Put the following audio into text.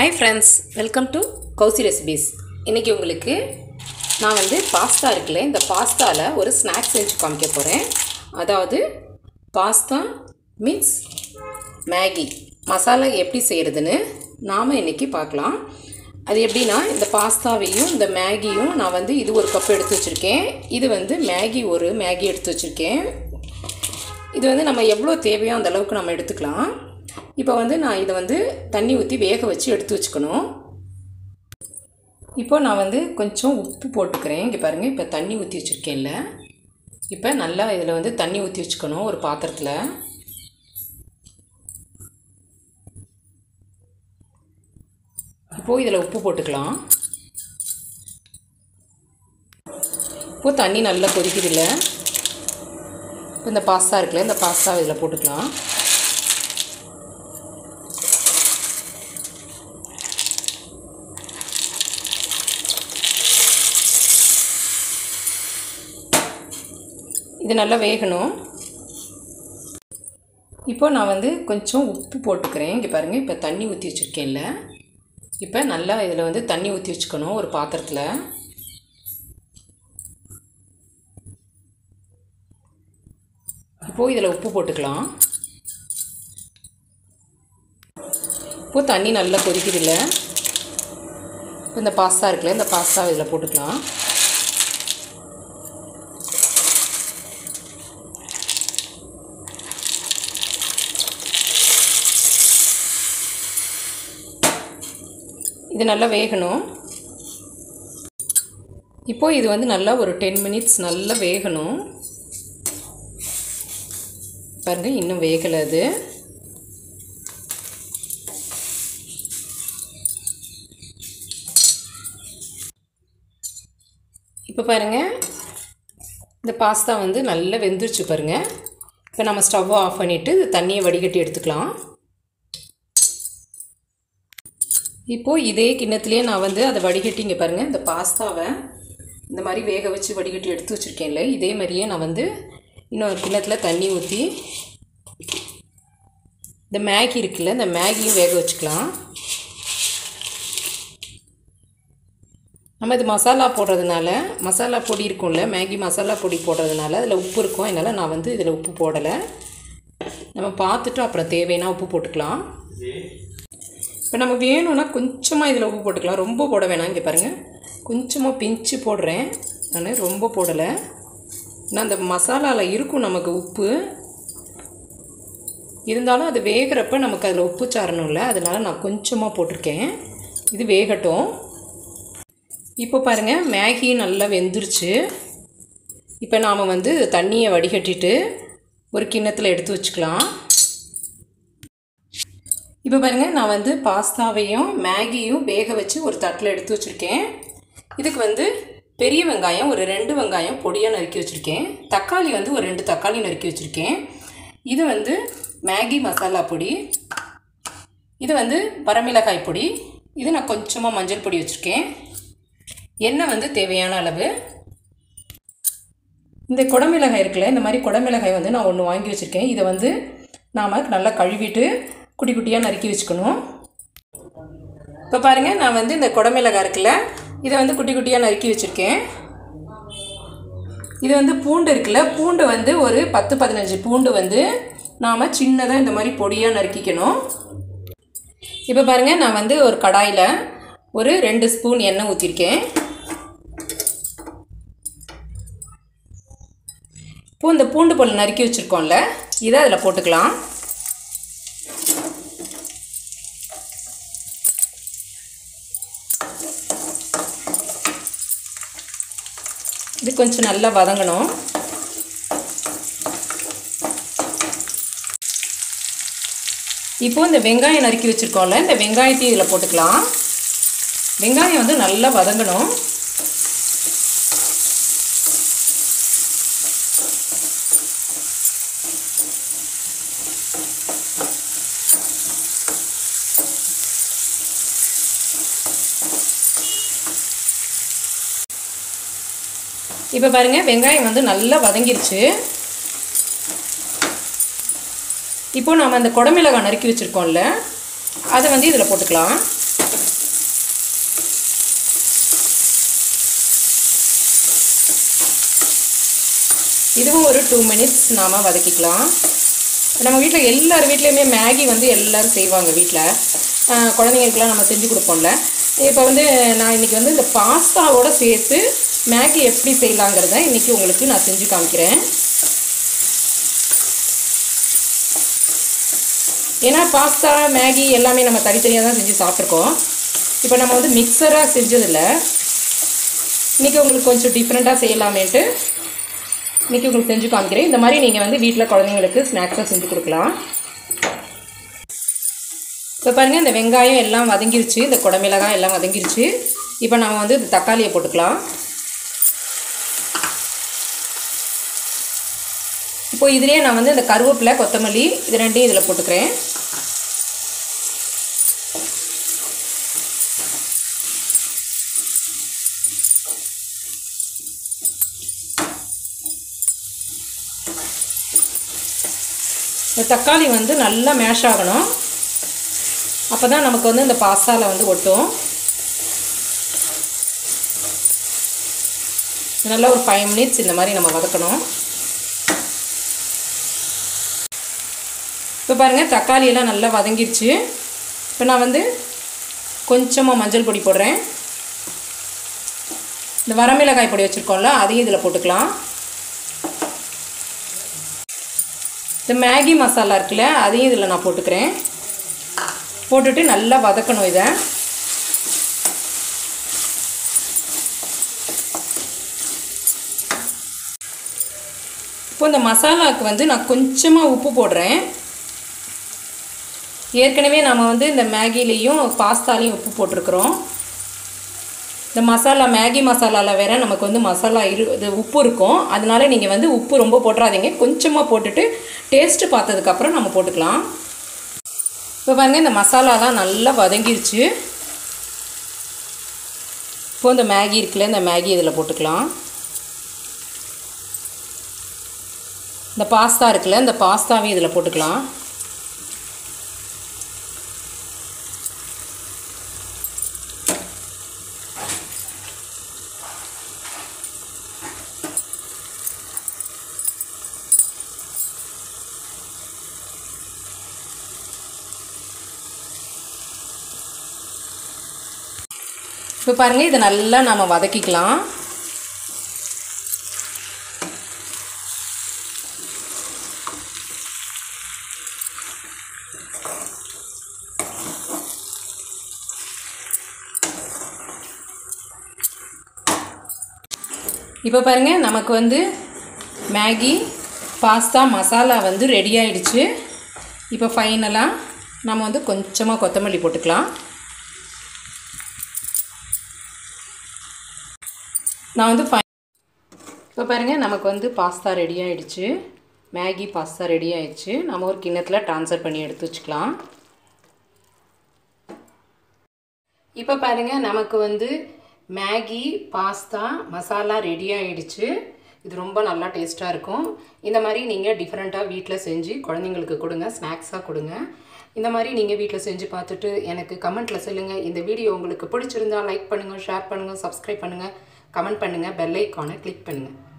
hi friends welcome to Kousi recipes இன்றைக்கி உங்களுக்கு நான் வந்து பாஸ்தா இருக்குல்ல இந்த பாஸ்தாவில் ஒரு ஸ்நாக்ஸ் செஞ்சு காமிக்க போகிறேன் அதாவது பாஸ்தா மிக்ஸ் மேகி மசாலா எப்படி செய்கிறதுன்னு நாம் இன்றைக்கி பார்க்கலாம் அது எப்படின்னா இந்த பாஸ்தாவையும் இந்த மேகியும் நான் வந்து இது ஒரு கப் எடுத்து வச்சுருக்கேன் இது வந்து மேகி ஒரு மேகி எடுத்து வச்சுருக்கேன் இது வந்து நம்ம எவ்வளோ தேவையோ அந்த அளவுக்கு நம்ம எடுத்துக்கலாம் இப்போ வந்து நான் இதை வந்து தண்ணி ஊற்றி வேக வச்சு எடுத்து வச்சுக்கணும் இப்போ நான் வந்து கொஞ்சம் உப்பு போட்டுக்கிறேன் இங்கே பாருங்கள் இப்போ தண்ணி ஊற்றி வச்சுருக்கேன்ல இப்போ நல்லா இதில் வந்து தண்ணி ஊற்றி வச்சுக்கணும் ஒரு பாத்திரத்தில் இப்போது இதில் உப்பு போட்டுக்கலாம் இப்போது தண்ணி நல்லா கொதிக்குது இல்லை இப்போ இந்த பாஸ்தா இருக்குல்ல இந்த பாஸ்தாவை இதில் போட்டுக்கலாம் இது நல்லா வேகணும் இப்போ நான் வந்து கொஞ்சம் உப்பு போட்டுக்கிறேன் இங்கே பாருங்கள் இப்போ தண்ணி ஊற்றி வச்சுருக்கேன்ல இப்போ நல்லா இதில் வந்து தண்ணி ஊற்றி வச்சுக்கணும் ஒரு பாத்திரத்தில் இப்போது இதில் உப்பு போட்டுக்கலாம் இப்போது தண்ணி நல்லா கொதிக்குது இல்லை இப்போ இந்த பாஸ்தா இருக்குல்ல இந்த பாஸ்தாவை இதில் போட்டுக்கலாம் இது நல்லா வேகணும் இப்போது இது வந்து நல்லா ஒரு டென் மினிட்ஸ் நல்லா வேகணும் பாருங்கள் இன்னும் வேகலை அது இப்போ பாருங்கள் இந்த பாஸ்தா வந்து நல்லா வெந்துருச்சு பாருங்கள் இப்போ நம்ம ஸ்டவ்வை ஆஃப் பண்ணிவிட்டு தண்ணியை வடிகட்டி எடுத்துக்கலாம் இப்போது இதே கிண்ணத்துலேயே நான் வந்து அதை வடிகட்டி இங்கே பாருங்கள் இந்த பாஸ்தாவை இந்த மாதிரி வேக வச்சு வடிகட்டி எடுத்து வச்சுருக்கேன்ல இதே மாதிரியே நான் வந்து இன்னொரு கிண்ணத்தில் தண்ணி ஊற்றி இந்த மேகி இருக்குல்ல இந்த மேகியும் வேக வச்சுக்கலாம் நம்ம இது மசாலா போடுறதுனால மசாலா பொடி இருக்கும்ல மேகி மசாலா பொடி போடுறதுனால அதில் உப்பு இருக்கும் அதனால் நான் வந்து இதில் உப்பு போடலை நம்ம பார்த்துட்டு அப்புறம் தேவைன்னா உப்பு போட்டுக்கலாம் இப்போ நம்ம வேணும்னா கொஞ்சமாக இதில் உப்பு போட்டுக்கலாம் ரொம்ப போட வேணாம் இங்கே பாருங்கள் கொஞ்சமாக பிஞ்சு போடுறேன் நான் ரொம்ப போடலை ஏன்னா அந்த மசாலாவில் இருக்கும் நமக்கு உப்பு இருந்தாலும் அது வேகிறப்ப நமக்கு அதில் உப்பு சாரணும்ல அதனால் நான் கொஞ்சமாக போட்டிருக்கேன் இது வேகட்டும் இப்போ பாருங்கள் மேகி நல்லா வெந்துருச்சு இப்போ நாம் வந்து தண்ணியை வடிகட்டிட்டு ஒரு கிண்ணத்தில் எடுத்து வச்சுக்கலாம் இப்போ பாருங்கள் நான் வந்து பாஸ்தாவையும் மேகியும் வேக வச்சு ஒரு தட்டில் எடுத்து வச்சுருக்கேன் இதுக்கு வந்து பெரிய வெங்காயம் ஒரு ரெண்டு வெங்காயம் பொடியாக நறுக்கி வச்சுருக்கேன் தக்காளி வந்து ஒரு ரெண்டு தக்காளி நறுக்கி வச்சுருக்கேன் இது வந்து மேகி மசாலா பொடி இது வந்து வரமிளகாய் பொடி இது நான் கொஞ்சமாக மஞ்சள் பொடி வச்சுருக்கேன் எண்ணெய் வந்து தேவையான அளவு இந்த குடமிளகாய் இருக்குல்ல இந்த மாதிரி குடமிளகாய் வந்து நான் ஒன்று வாங்கி வச்சுருக்கேன் இதை வந்து நாம் நல்லா கழுவிட்டு குட்டி குட்டியாக நறுக்கி வச்சுக்கணும் இப்போ பாருங்கள் நான் வந்து இந்த குடமிளகாய் இருக்குல்ல இதை வந்து குட்டி குட்டியாக நறுக்கி வச்சுருக்கேன் இது வந்து பூண்டு இருக்குல்ல பூண்டு வந்து ஒரு பத்து பதினஞ்சு பூண்டு வந்து நாம் சின்னதாக இந்த மாதிரி பொடியாக நறுக்கிக்கணும் இப்போ பாருங்கள் நான் வந்து ஒரு கடாயில் ஒரு ரெண்டு ஸ்பூன் எண்ணெய் ஊற்றிருக்கேன் இப்போ இந்த பூண்டு பொருள் நறுக்கி வச்சுருக்கோம்ல இதை அதில் போட்டுக்கலாம் இது கொஞ்சம் நல்லா வதங்கணும் இப்போ இந்த வெங்காயம் நறுக்கி வச்சுருக்கோம்ல இந்த வெங்காயத்தையும் இதில் போட்டுக்கலாம் வெங்காயம் வந்து நல்லா வதங்கணும் இப்போ பாருங்கள் வெங்காயம் வந்து நல்லா வதங்கிருச்சு இப்போ நாம் அந்த குடமிளகாய் நறுக்கி வச்சுருக்கோம்ல அதை வந்து இதில் போட்டுக்கலாம் இதுவும் ஒரு டூ மினிட்ஸ் நாம் வதக்கிக்கலாம் நம்ம வீட்டில் எல்லார் வீட்லேயுமே மேகி வந்து எல்லோரும் செய்வாங்க வீட்டில் குழந்தைங்களுக்குலாம் நம்ம செஞ்சு கொடுப்போம்ல இப்போ வந்து நான் இன்றைக்கி வந்து இந்த பாஸ்தாவோட சேர்த்து மேகி எப்படி செய்யலாங்கிறத இன்றைக்கி உங்களுக்கு நான் செஞ்சு காமிக்கிறேன் ஏன்னா பாஸ்தா மேகி எல்லாமே நம்ம தனித்தனியாக தான் செஞ்சு சாப்பிட்ருக்கோம் இப்போ நம்ம வந்து மிக்சராக செஞ்சதில்ல இன்றைக்கி உங்களுக்கு கொஞ்சம் டிஃப்ரெண்ட்டாக செய்யலாமேன்ட்டு இன்றைக்கி உங்களுக்கு செஞ்சு காமிக்கிறேன் இந்த மாதிரி நீங்கள் வந்து வீட்டில் குழந்தைங்களுக்கு ஸ்நாக்ஸாக செஞ்சு கொடுக்கலாம் இப்போ பாருங்கள் இந்த வெங்காயம் எல்லாம் வதங்கிருச்சு இந்த குடமிளகாய் எல்லாம் வதங்கிருச்சு இப்போ நம்ம வந்து இந்த தக்காளியை போட்டுக்கலாம் இப்போ இதுலேயே நான் வந்து இந்த கருவேப்பிலை கொத்தமல்லி இது ரெண்டையும் இதில் போட்டுக்கிறேன் இந்த தக்காளி வந்து நல்லா மேஷ் ஆகணும் அப்போ தான் நமக்கு வந்து இந்த பாஸ்தாவில் வந்து ஒட்டும் நல்லா ஒரு ஃபைவ் மினிட்ஸ் இந்த மாதிரி நம்ம வதக்கணும் இப்போ பாருங்கள் தக்காளி எல்லாம் நல்லா வதங்கிருச்சு இப்போ நான் வந்து கொஞ்சமாக மஞ்சள் பொடி போடுறேன் இந்த வரமிளகாய் பொடி வச்சுருக்கோம்ல அதையும் இதில் போட்டுக்கலாம் இந்த மேகி மசாலா இருக்குல்ல அதையும் இதில் நான் போட்டுக்கிறேன் போட்டுட்டு நல்லா வதக்கணும் இதை இப்போ இந்த மசாலாவுக்கு வந்து நான் கொஞ்சமாக உப்பு போடுறேன் ஏற்கனவே நம்ம வந்து இந்த மேகிலேயும் பாஸ்தாலையும் உப்பு போட்டிருக்கிறோம் இந்த மசாலா மேகி மசாலாவில் வேற நமக்கு வந்து மசாலா இரு இது உப்பு இருக்கும் அதனால நீங்கள் வந்து உப்பு ரொம்ப போட்டுறாதீங்க கொஞ்சமாக போட்டுட்டு டேஸ்ட்டு பார்த்ததுக்கப்புறம் நம்ம போட்டுக்கலாம் இப்போ பாருங்கள் இந்த மசாலாலாம் நல்லா வதங்கிருச்சு இப்போ இந்த மேகி இருக்குல்ல இந்த மேகி இதில் போட்டுக்கலாம் இந்த பாஸ்தா இருக்குல்ல இந்த பாஸ்தாவையும் இதில் போட்டுக்கலாம் இப்போ பாருங்கள் இதை நல்லா நம்ம வதக்கிக்கலாம் இப்போ பாருங்கள் நமக்கு வந்து மேகி பாஸ்தா மசாலா வந்து ரெடி ஆயிடுச்சு இப்போ ஃபைனலாக நம்ம வந்து கொஞ்சமாக கொத்தமல்லி போட்டுக்கலாம் நான் வந்து ஃபை இப்போ பாருங்கள் நமக்கு வந்து பாஸ்தா ரெடி ஆயிடுச்சு மேகி பாஸ்தா ரெடி ஆயிடுச்சு நம்ம ஒரு கிண்ணத்தில் ட்ரான்ஸ்ஃபர் பண்ணி எடுத்து வச்சுக்கலாம் இப்போ பாருங்கள் நமக்கு வந்து மேகி பாஸ்தா மசாலா ரெடி ஆயிடுச்சு இது ரொம்ப நல்லா டேஸ்ட்டாக இருக்கும் இந்த மாதிரி நீங்கள் டிஃப்ரெண்ட்டாக வீட்டில் செஞ்சு குழந்தைங்களுக்கு கொடுங்க ஸ்நாக்ஸாக கொடுங்க இந்த மாதிரி நீங்கள் வீட்டில் செஞ்சு பார்த்துட்டு எனக்கு கமெண்ட்டில் சொல்லுங்கள் இந்த வீடியோ உங்களுக்கு பிடிச்சிருந்தா லைக் பண்ணுங்கள் ஷேர் பண்ணுங்கள் சப்ஸ்கிரைப் பண்ணுங்கள் கமெண்ட் பண்ணுங்கள் பெல் ஐக்கானை கிளிக் பண்ணுங்கள்